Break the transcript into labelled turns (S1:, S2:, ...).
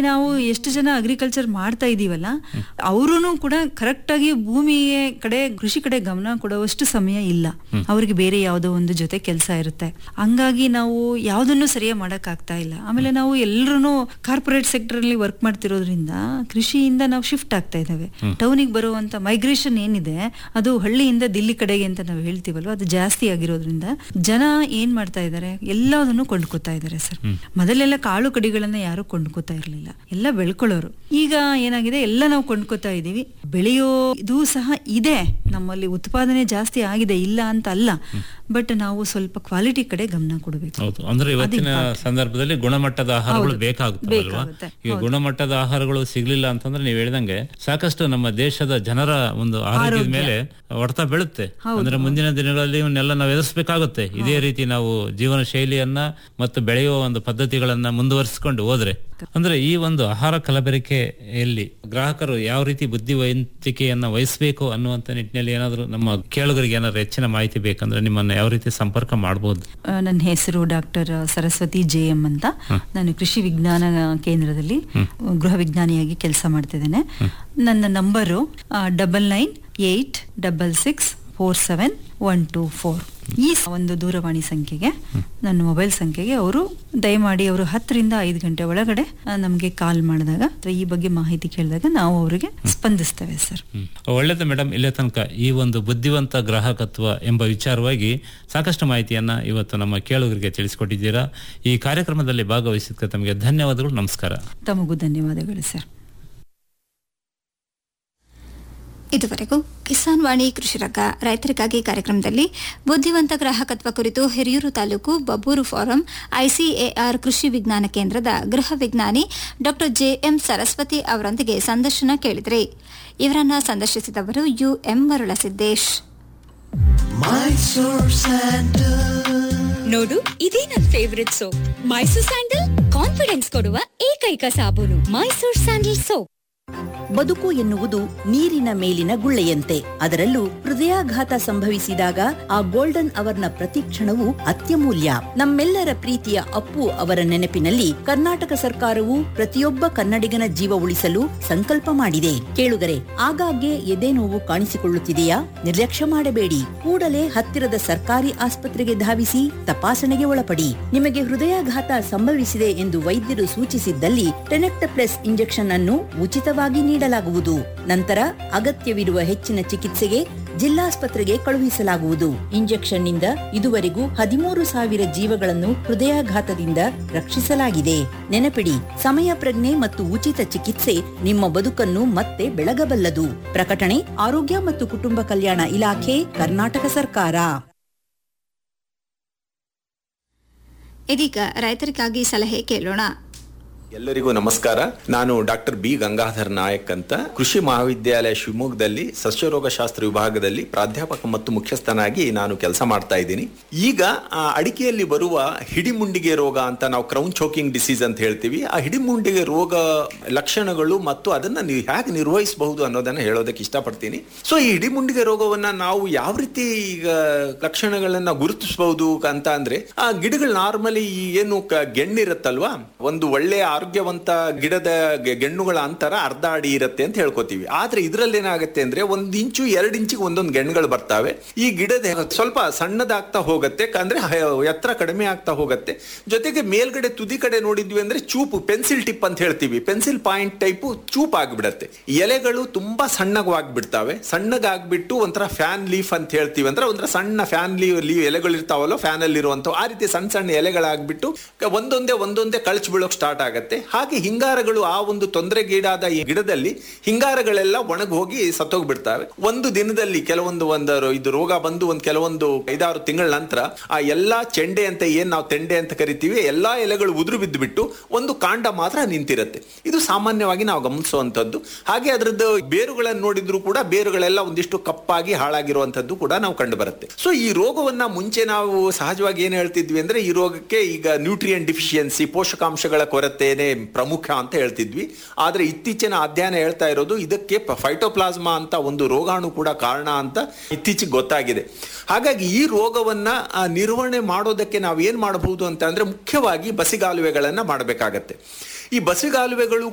S1: ನಾವು ಎಷ್ಟು ಜನ ಅಗ್ರಿಕಲ್ಚರ್ ಮಾಡ್ತಾ ಇದೀವಲ್ಲ ಅವರು ಕೂಡ ಕರೆಕ್ಟ್ ಆಗಿ ಭೂಮಿಯ ಕಡೆ ಕೃಷಿ ಕಡೆ ಗಮನ ಕೊಡುವಷ್ಟು ಸಮಯ ಇಲ್ಲ ಅವ್ರಿಗೆ ಬೇರೆ ಯಾವುದೋ ಒಂದು ಜೊತೆ ಕೆಲಸ ಇರುತ್ತೆ ಹಂಗಾಗಿ ನಾವು ಯಾವುದನ್ನು ಸರಿಯಾಗಿ ಮಾಡಕ್ ಆಗ್ತಾ ಇಲ್ಲ ಆಮೇಲೆ ನಾವು ಎಲ್ಲರೂ ಕಾರ್ಪೊರೇಟ್ ಸೆಕ್ಟರ್ ಅಲ್ಲಿ ವರ್ಕ್ ಮಾಡ್ತಿರೋದ್ರಿಂದ ಕೃಷಿಯಿಂದ ನಾವು ಶಿಫ್ಟ್ ಆಗ್ತಾ ಇದ್ದಾವೆ ಟೌನಿಗೆ ಬರುವಂತ ಮೈಗ್ರೇಷನ್ ಏನಿದೆ ಅದು ಹಳ್ಳಿಯಿಂದ ದಿಲ್ಲಿ ಕಡೆಗೆ ಅಂತ ನಾವು ಹೇಳ್ತೀವಲ್ವ ಅದು ಜಾಸ್ತಿ ಆಗಿರೋದ್ರಿಂದ ಜನ ಏನ್ ಮಾಡ್ತಾ ಇದ್ದಾರೆ ಎಲ್ಲದನ್ನು ಕೊಂಡ್ಕೋತಾ ಇದ್ದಾರೆ ಸರ್ ಮೊದಲೆಲ್ಲ ಕಾಳು ಕಡಿಗಳನ್ನ ಯಾರು ಕೊಂಡ್ಕೋತಾ ಇರ್ಲಿಲ್ಲ ಎಲ್ಲ ಬೆಳ್ಕೊಳ್ಳೋರು ಈಗ ಏನಾಗಿದೆ ಎಲ್ಲ ನಾವು ಕೊಂಡ್ಕೋತಾ ಇದೀವಿ ಬೆಳೆಯೋ ಇದು ಸಹ ಇದೆ ನಮ್ಮಲ್ಲಿ ಉತ್ಪಾದನೆ ಜಾಸ್ತಿ ಆಗಿದೆ ಇಲ್ಲ ಅಂತ ಅಲ್ಲ ಬಟ್ ನಾವು ಸ್ವಲ್ಪ ಕ್ವಾಲಿಟಿ ಕಡೆ ಗಮನ ಕೊಡಬೇಕು
S2: ಹೌದು ಅಂದ್ರೆ ಇವತ್ತಿನ ಸಂದರ್ಭದಲ್ಲಿ ಗುಣಮಟ್ಟದ ಆಹಾರಗಳು ಬೇಕಾಗುತ್ತಲ್ವಾ
S1: ಬೇಕಾಗುತ್ತೆ.
S2: ಈಗ ಗುಣಮಟ್ಟದ ಆಹಾರಗಳು ಸಿಗ್ಲಿಲ್ಲ ಅಂತಂದ್ರೆ ನೀವು ಹೇಳ್ದಂಗೆ ಸಾಕಷ್ಟು ನಮ್ಮ ದೇಶದ ಜನರ ಒಂದು ಆರೋಗ್ಯದ ಮೇಲೆ ಹೊಡೆತ ಬೀಳುತ್ತೆ ಅಂದ್ರೆ ಮುಂದಿನ ದಿನಗಳಲ್ಲಿ ಇವನ್ನೆಲ್ಲ ನಾವು ಎದುರಿಸಬೇಕಾಗುತ್ತೆ ಇದೇ ರೀತಿ ನಾವು ಜೀವನ ಶೈಲಿಯನ್ನ ಮತ್ತು ಬೆಳೆಯುವ ಒಂದು ಪದ್ಧತಿಗಳನ್ನ ಮುಂದುವರಿಸಿಕೊಂಡು ಹೋದ್ರೆ ಅಂದ್ರೆ ಈ ಒಂದು ಆಹಾರ ಕಲಬೆರಕೆಯಲ್ಲಿ ಗ್ರಾಹಕರು ಯಾವ ರೀತಿ ಬುದ್ಧಿವಂತಿಕೆಯನ್ನ ವಹಿಸಬೇಕು ಅನ್ನುವಂತ ನಿಟ್ಟಿನಲ್ಲಿ ಏನಾದ್ರು ನಮ್ಮ ಕೇಳುಗರಿಗೆ ಏನಾದ್ರು ಹೆಚ್ಚಿನ ಮಾಹಿತಿ ಬೇಕಂದ್ರೆ ನಿಮ್ಮನ್ನ ಯಾವ ರೀತಿ ಸಂಪರ್ಕ ಮಾಡಬಹುದು
S1: ಆ, ನನ್ನ ಹೆಸರು ಡಾಕ್ಟರ್ ಸರಸ್ವತಿ ಜೆ ಎಂ ಅಂತ ನಾನು ಕೃಷಿ ವಿಜ್ಞಾನ ಕೇಂದ್ರದಲ್ಲಿ ಗೃಹ ವಿಜ್ಞಾನಿಯಾಗಿ ಕೆಲಸ ಮಾಡ್ತಿದ್ದೇನೆ ನನ್ನ number double nine eight double six four seven one two four ಈ ಸ- ಒಂದು ದೂರವಾಣಿ ಸಂಖ್ಯೆಗೆ ನನ್ನ ಮೊಬೈಲ್ ಸಂಖ್ಯೆಗೆ ಅವರು ದಯಮಾಡಿ ಅವರು ಹತ್ತರಿಂದ ಐದು ಗಂಟೆ ಒಳಗಡೆ ನಮಗೆ ಕಾಲ್ ಮಾಡಿದಾಗ ಅಥವಾ ಈ ಬಗ್ಗೆ ಮಾಹಿತಿ ಕೇಳಿದಾಗ ನಾವು ಅವರಿಗೆ ಸ್ಪಂದಿಸ್ತೇವೆ ಸರ್
S2: ಹ್ಮ್. ಒಳ್ಳೆಯದು ಮೇಡಮ್ ಇಲ್ಲೇ ತನಕ ಈ ಒಂದು ಬುದ್ಧಿವಂತ ಗ್ರಾಹಕತ್ವ ಎಂಬ ವಿಚಾರವಾಗಿ ಸಾಕಷ್ಟು ಮಾಹಿತಿಯನ್ನ ಇವತ್ತು ನಮ್ಮ ಕೇಳುಗರಿಗೆ ತಿಳಿಸಿಕೊಟ್ಟಿದ್ದೀರಾ ಈ ಕಾರ್ಯಕ್ರಮದಲ್ಲಿ ಭಾಗವಹಿಸಿದ್ದಕ್ಕೆ ತಮಗೆ ಧನ್ಯವಾದಗಳು ನಮಸ್ಕಾರ
S1: ತಮಗೂ ಧನ್ಯವಾದಗಳು ಸರ್
S3: ಇದುವರೆಗೂ ಕಿಸಾನ್ ವಾಣಿ ಕೃಷಿ ರಂಗ ರೈತರಿಗಾಗಿ ಕಾರ್ಯಕ್ರಮದಲ್ಲಿ ಬುದ್ಧಿವಂತ ಗ್ರಾಹಕತ್ವ ಕುರಿತು ಹಿರಿಯೂರು ತಾಲೂಕು ಬಬ್ಬೂರು ಫಾರಂ ಐಸಿಎಆರ್ ಕೃಷಿ ವಿಜ್ಞಾನ ಕೇಂದ್ರದ ಗೃಹ ವಿಜ್ಞಾನಿ ಡಾ ಜೆಎಂ ಸರಸ್ವತಿ ಅವರೊಂದಿಗೆ ಸಂದರ್ಶನ ಕೇಳಿದ್ರಿ ಇವರನ್ನ ಸಂದರ್ಶಿಸಿದವರು ಯುಎಂ ಮರುಳಸಿದ್ದೇಶ್
S4: ನೋಡು ಇದೇ ನನ್ favourite soap Mysore sandal confidence ಕೊಡುವ ಏಕೈಕ ಸಾಬೂನು ಮೈಸೂರ್ ಸ್ಯಾಂಡಲ್ ಸೋಪ್
S5: ಬದುಕು ಎನ್ನುವುದು ನೀರಿನ ಮೇಲಿನ ಗುಳ್ಳೆಯಂತೆ ಅದರಲ್ಲೂ ಹೃದಯಾಘಾತ ಸಂಭವಿಸಿದಾಗ ಆ ಗೋಲ್ಡನ್ ಅವರ್ನ ಪ್ರತಿಕ್ಷಣವು ಅತ್ಯಮೂಲ್ಯ ನಮ್ಮೆಲ್ಲರ ಪ್ರೀತಿಯ ಅಪ್ಪು ಅವರ ನೆನಪಿನಲ್ಲಿ ಕರ್ನಾಟಕ ಸರ್ಕಾರವು ಪ್ರತಿಯೊಬ್ಬ ಕನ್ನಡಿಗನ ಜೀವ ಉಳಿಸಲು ಸಂಕಲ್ಪ ಮಾಡಿದೆ ಕೇಳುಗರೆ ಆಗಾಗ್ಗೆ ಎದೆ ನೋವು ಕಾಣಿಸಿಕೊಳ್ಳುತ್ತಿದೆಯಾ ನಿರ್ಲಕ್ಷ್ಯ ಮಾಡಬೇಡಿ ಕೂಡಲೇ ಹತ್ತಿರದ ಸರ್ಕಾರಿ ಆಸ್ಪತ್ರೆಗೆ ಧಾವಿಸಿ ತಪಾಸಣೆಗೆ ಒಳಪಡಿ ನಿಮಗೆ ಹೃದಯಾಘಾತ ಸಂಭವಿಸಿದೆ ಎಂದು ವೈದ್ಯರು ಸೂಚಿಸಿದ್ದಲ್ಲಿ ಟೆನೆಕ್ಟಪ್ಲೆಸ್ ಇಂಜೆಕ್ಷನ್ ಅನ್ನು ಉಚಿತವಾಗಿ ನೀಡಲಾಗುವುದು ನಂತರ ಅಗತ್ಯವಿರುವ ಹೆಚ್ಚಿನ ಚಿಕಿತ್ಸೆಗೆ ಜಿಲ್ಲಾಸ್ಪತ್ರೆಗೆ ಕಳುಹಿಸಲಾಗುವುದು ಇಂಜೆಕ್ಷನ್ ನಿಂದ ಇದುವರೆಗೂ ಹದಿಮೂರು ಸಾವಿರ ಜೀವಗಳನ್ನು ಹೃದಯಾಘಾತದಿಂದ ರಕ್ಷಿಸಲಾಗಿದೆ ನೆನಪಿಡಿ ಸಮಯ ಪ್ರಜ್ಞೆ ಮತ್ತು ಉಚಿತ ಚಿಕಿತ್ಸೆ ನಿಮ್ಮ ಬದುಕನ್ನು ಮತ್ತೆ ಬೆಳಗಬಲ್ಲದು ಪ್ರಕಟಣೆ ಆರೋಗ್ಯ ಮತ್ತು ಕುಟುಂಬ ಕಲ್ಯಾಣ ಇಲಾಖೆ ಕರ್ನಾಟಕ ಸರ್ಕಾರ
S3: ಇದೀಗ ರೈತರಿಗಾಗಿ ಸಲಹೆ ಕೇಳೋಣ
S6: ಎಲ್ಲರಿಗೂ ನಮಸ್ಕಾರ ನಾನು ಡಾಕ್ಟರ್ ಬಿ ಗಂಗಾಧರ್ ನಾಯಕ್ ಅಂತ ಕೃಷಿ ಮಹಾವಿದ್ಯಾಲಯ ಶಿವಮೊಗ್ಗದಲ್ಲಿ ಸಸ್ಯರೋಗ ಶಾಸ್ತ್ರ ವಿಭಾಗದಲ್ಲಿ ಪ್ರಾಧ್ಯಾಪಕ ಮತ್ತು ಮುಖ್ಯಸ್ಥನಾಗಿ ನಾನು ಕೆಲಸ ಮಾಡ್ತಾ ಇದ್ದೀನಿ ಈಗ ಆ ಅಡಿಕೆಯಲ್ಲಿ ಬರುವ ಹಿಡಿಮುಂಡಿಗೆ ರೋಗ ಅಂತ ನಾವು ಕ್ರೌನ್ ಚೋಕಿಂಗ್ ಡಿಸೀಸ್ ಅಂತ ಹೇಳ್ತೀವಿ ಆ ಹಿಡಿಮುಂಡಿಗೆ ರೋಗ ಲಕ್ಷಣಗಳು ಮತ್ತು ಅದನ್ನ ನೀವು ಹೇಗೆ ನಿರ್ವಹಿಸಬಹುದು ಅನ್ನೋದನ್ನ ಹೇಳೋದಕ್ಕೆ ಇಷ್ಟಪಡ್ತೀನಿ ಸೊ ಈ ಹಿಡಿಮುಂಡಿಗೆ ರೋಗವನ್ನ ನಾವು ಯಾವ ರೀತಿ ಈಗ ಲಕ್ಷಣಗಳನ್ನ ಗುರುತಿಸಬಹುದು ಅಂತ ಅಂದ್ರೆ ಆ ಗಿಡಗಳು ನಾರ್ಮಲಿ ಏನು ಕ- ಗೆಣ್ಣಿರುತ್ತಲ್ವಾ ಒಂದು ಒಳ್ಳೆ ಆರೋಗ್ಯವಂತ ಗಿಡದ ಗೆ- ಗೆಣ್ಣುಗಳ ಅಂತರ ಅರ್ಧ ಅಡಿ ಇರುತ್ತೆ ಅಂತ ಹೇಳ್ಕೊತೀವಿ ಆದ್ರೆ ಇದ್ರಲ್ಲಿ ಏನಾಗುತ್ತೆ ಅಂದ್ರೆ ಒಂದ್ ಇಂಚು ಎರಡ್ ಇಂಚಿಗೆ ಒಂದೊಂದು ಗೆಣ್ಣುಗಳು ಬರ್ತಾವೆ ಈ ಗಿಡದ ಸ್ವಲ್ಪ ಸಣ್ಣದಾಗ್ತಾ ಹೋಗುತ್ತೆ ಅಂದ್ರೆ ಹ- ಎತ್ತರ ಕಡಿಮೆ ಆಗ್ತಾ ಹೋಗುತ್ತೆ ಜೊತೆಗೆ ಮೇಲ್ಗಡೆ ತುದಿ ಕಡೆ ನೋಡಿದ್ವಿ ಅಂದ್ರೆ ಚೂಪು ಪೆನ್ಸಿಲ್ ಟಿಪ್ ಅಂತ ಹೇಳ್ತೀವಿ ಪೆನ್ಸಿಲ್ ಪಾಯಿಂಟ್ ಟೈಪು ಚೂಪ್ ಆಗ್ಬಿಡತ್ತೆ ಎಲೆಗಳು ತುಂಬಾ ಸಣ್ಣಗಾಗ್ಬಿಡ್ತಾವೆ ಸಣ್ಣಗಾಗ್ಬಿಟ್ಟು ಒಂಥರ ಫ್ಯಾನ್ ಲೀಫ್ ಅಂತ ಹೇಳ್ತೀವಿ ಅಂದ್ರೆ ಒಂಥರ ಸಣ್ಣ ಫ್ಯಾನ್ ಲೀವ್ ಲೀವ್ ಎಲೆಗಳು ಇರ್ತಾವಲ್ಲ ಫ್ಯಾನ್ ಅಲ್ಲಿ ಇರುವಂತ ಆ ರೀತಿ ಸಣ್ಣ ಸಣ್ಣ ಎಲೆಗಳಾಗ್ಬಿಟ್ಟು ಒಂದೊಂದೇ ಒಂದೊಂದೇ ಕಳಚ್ ಬೀಳೋಕ್ ಸ್ಟಾರ್ಟ್ ಆಗತ್ತೆ ಹಾಗೆ ಹಿಂಗಾರಗಳು ಆ ಒಂದು ತೊಂದರೆಗೀಡಾದ ಈ ಗಿಡದಲ್ಲಿ ಹಿಂಗಾರಗಳೆಲ್ಲ ಒಣಗಿ ಹೋಗಿ ಸತ್ತೋಗ್ಬಿಡ್ತಾವೆ ಒಂದು ದಿನದಲ್ಲಿ ಕೆಲವೊಂದು ಒಂದು ಇದು ರೋಗ ಬಂದು ಒಂದು ಕೆಲವೊಂದು ಐದಾರು ತಿಂಗಳ ನಂತರ ಆ ಎಲ್ಲಾ ಚೆಂಡೆ ಅಂತ ಏನ್ ನಾವು ತೆಂಡೆ ಅಂತ ಕರಿತೀವಿ ಎಲ್ಲಾ ಎಲೆಗಳು ಉದುರು ಬಿದ್ದು ಒಂದು ಕಾಂಡ ಮಾತ್ರ ನಿಂತಿರುತ್ತೆ ಇದು ಸಾಮಾನ್ಯವಾಗಿ ನಾವು ಗಮನಿಸುವಂತದ್ದು ಹಾಗೆ ಅದರದ್ದು ಬೇರುಗಳನ್ನು ನೋಡಿದ್ರು ಕೂಡ ಬೇರುಗಳೆಲ್ಲ ಒಂದಿಷ್ಟು ಕಪ್ಪಾಗಿ ಹಾಳಾಗಿರುವಂತದ್ದು ಕೂಡ ನಾವು ಕಂಡು ಬರುತ್ತೆ ಸೊ ಈ ರೋಗವನ್ನ ಮುಂಚೆ ನಾವು ಸಹಜವಾಗಿ ಏನ್ ಹೇಳ್ತಿದ್ವಿ ಅಂದ್ರೆ ಈ ರೋಗಕ್ಕೆ ಈಗ ನ್ಯೂಟ್ರಿಯನ್ ಡಿಫಿಷಿಯನ್ಸಿ ಪೋಷಕಾಂಶಗಳ ಕೊರತೆನೇ ಪ್ರಮುಖ ಅಂತ ಹೇಳ್ತಿದ್ವಿ ಆದ್ರೆ ಇತ್ತೀಚಿನ ಅಧ್ಯಯನ ಹೇಳ್ತಾ ಇರೋದು ಇದಕ್ಕೆ ಫೈಟೋಪ್ಲಾಸ್ಮಾ ಅಂತ ಒಂದು ರೋಗಾಣು ಕೂಡ ಕಾರಣ ಅಂತ ಇತ್ತೀಚೆಗೆ ಗೊತ್ತಾಗಿದೆ ಹಾಗಾಗಿ ಈ ರೋಗವನ್ನ ಆ, ನಿರ್ವಹಣೆ ಮಾಡೋದಕ್ಕೆ ನಾವು ಏನ್ ಮಾಡಬಹುದು ಅಂತ ಅಂದ್ರೆ ಮುಖ್ಯವಾಗಿ ಬಸಿಗಾಲುವೆಗಳನ್ನ ಮಾಡಬೇಕಾಗತ್ತೆ ಈ ಬಸಿಗಾಲುವೆಗಳು